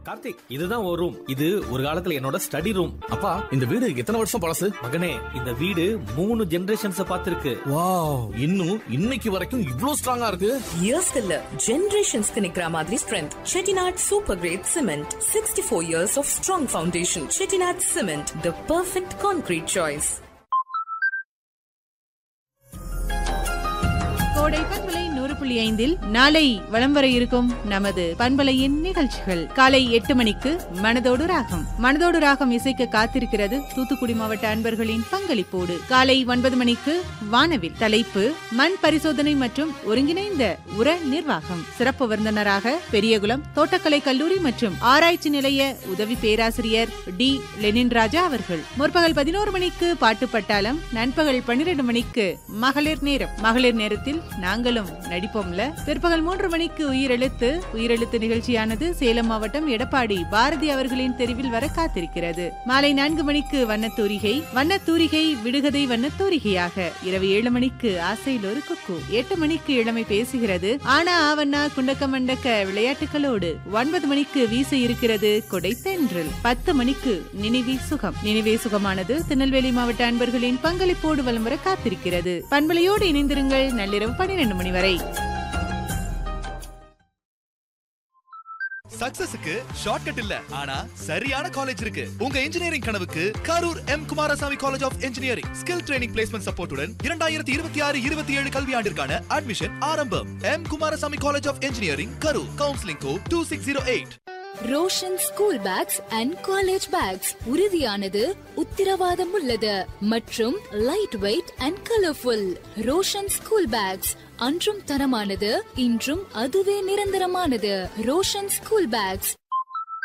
கார்த்திக் இதுதான் ஒரு ரூம் இது ஒரு காலத்துல என்னோட ஸ்டடி ரூம் அப்பா இந்த வீடு எத்தனை வருஷம் பழசு மகனே இந்த வீடு மூணு ஜெனரேஷன்ஸ் பார்த்திருக்கு வாவ் இன்னும் இன்னைக்கு வரைக்கும் இவ்ளோ ஸ்ட்ராங்கா இருக்கு இயர்ஸ்க்கு இல்ல ஜெனரேஷன்ஸ்க்கு நிக்கிற மாதிரி strength Chettinad super great cement sixty four years of strong foundation Chettinad cement the perfect concrete choice Kodai பண்பலை நூறு புள்ளி ஐந்தில் நாளை வலம் வர இருக்கும் நமது பண்பலையின் நிகழ்ச்சிகள் காலை எட்டு மணிக்கு மனதோடு ராகம் மனதோடு ராகம் இசைக்க காத்திருக்கிறது தூத்துக்குடி மாவட்ட அன்பர்களின் பங்களிப்போடு காலை ஒன்பது மணிக்கு வானவில் தலைப்பு மண் பரிசோதனை மற்றும் ஒருங்கிணைந்த உர நிர்வாகம் சிறப்பு விருந்தினராக பெரியகுளம் தோட்டக்கலை கல்லூரி மற்றும் ஆராய்ச்சி நிலைய உதவி பேராசிரியர் டி லெனின் ராஜா அவர்கள் முற்பகல் பதினோரு மணிக்கு பாட்டு பட்டாளம் நண்பகல் பன்னிரண்டு மணிக்கு மகளிர் நேரம் மகளிர் நேரத்தில் நாங்களும் நடிப்போம்ல பிற்பகல் மூன்று மணிக்கு உயிரெழுத்து உயிரெழுத்து நிகழ்ச்சியானது சேலம் மாவட்டம் எடப்பாடி பாரதி அவர்களின் தெருவில் வர காத்திருக்கிறது மாலை நான்கு மணிக்கு வண்ணத்தூரிகை வண்ணத்தூரிகை விடுகதை வண்ணத்தூரிகையாக இரவு ஏழு மணிக்கு ஆசையில் ஒரு குக்கு எட்டு மணிக்கு இளமை பேசுகிறது ஆனா ஆவண்ணா குண்டக்க மண்டக்க விளையாட்டுகளோடு ஒன்பது மணிக்கு வீச இருக்கிறது கொடை தென்றல் பத்து மணிக்கு நினைவே சுகம் நினைவே சுகமானது திருநெல்வேலி மாவட்ட அன்பர்களின் பங்களிப்போடு வலம் வர காத்திருக்கிறது பண்பலையோடு இணைந்திருங்கள் நள்ளிரவு பன்னிரண்டு மணி வரை சக்சஸுக்கு ஷார்ட்கட் இல்ல ஆனா சரியான காலேஜ் இருக்கு உங்க இன்ஜினியரிங் கனவுக்கு Karur M Kumarasamy college of engineering skill training placement சப்போர்ட்டுடன் இரண்டாயிரத்தி இருபத்தி ஆறு இருபத்தி ஏழு கல்வியாண்டிற்கான அட்மிஷன் ஆரம்பம் M Kumarasamy college of engineering Karur counselling code two six zero eight Roshan school bags and college bags உறுதியானது உத்திரவாதம் உள்ளது மற்றும் light weight and colourful Roshan school bags அன்றும் தரமானது இன்றும் அதுவே நிரந்தரமானது ரோஷன் ஸ்கூல் பேக்ஸ்